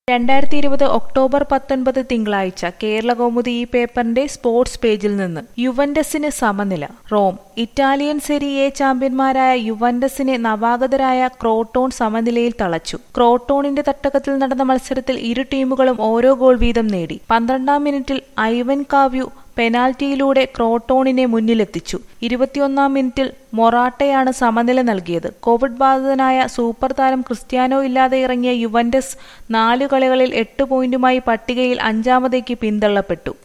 രണ്ടായിരത്തി ഇരുപത് ഒക്ടോബർ പത്തൊൻപത് തിങ്കളാഴ്ച കേരളകൗമുദി ഈ പേപ്പറിന്റെ സ്പോർട്സ് പേജിൽ നിന്ന് യുവന്റസിന് സമനില റോം ഇറ്റാലിയൻ സെരി എ ചാമ്പ്യന്മാരായ യുവന്റസിനെ നവാഗതരായ ക്രോട്ടോൺ സമനിലയിൽ തളച്ചു ക്രോട്ടോണിന്റെ തട്ടകത്തിൽ നടന്ന മത്സരത്തിൽ ഇരു ടീമുകളും ഓരോ ഗോൾ വീതം നേടി പന്ത്രണ്ടാം മിനിറ്റിൽ ഐവൻ കാവ്യു പെനാൽറ്റിയിലൂടെ ക്രോട്ടോണിനെ മുന്നിലെത്തിച്ചു ഇരുപത്തിയൊന്നാം മിനിറ്റിൽ മൊറാട്ടയാണ് സമനില നൽകിയത് കോവിഡ് ബാധിതനായ സൂപ്പർ താരം ക്രിസ്ത്യാനോ ഇല്ലാതെ ഇറങ്ങിയ യുവന്റസ് നാലു കളികളിൽ എട്ട് പോയിന്റുമായി പട്ടികയിൽ അഞ്ചാമതേക്ക് പിന്തള്ളപ്പെട്ടു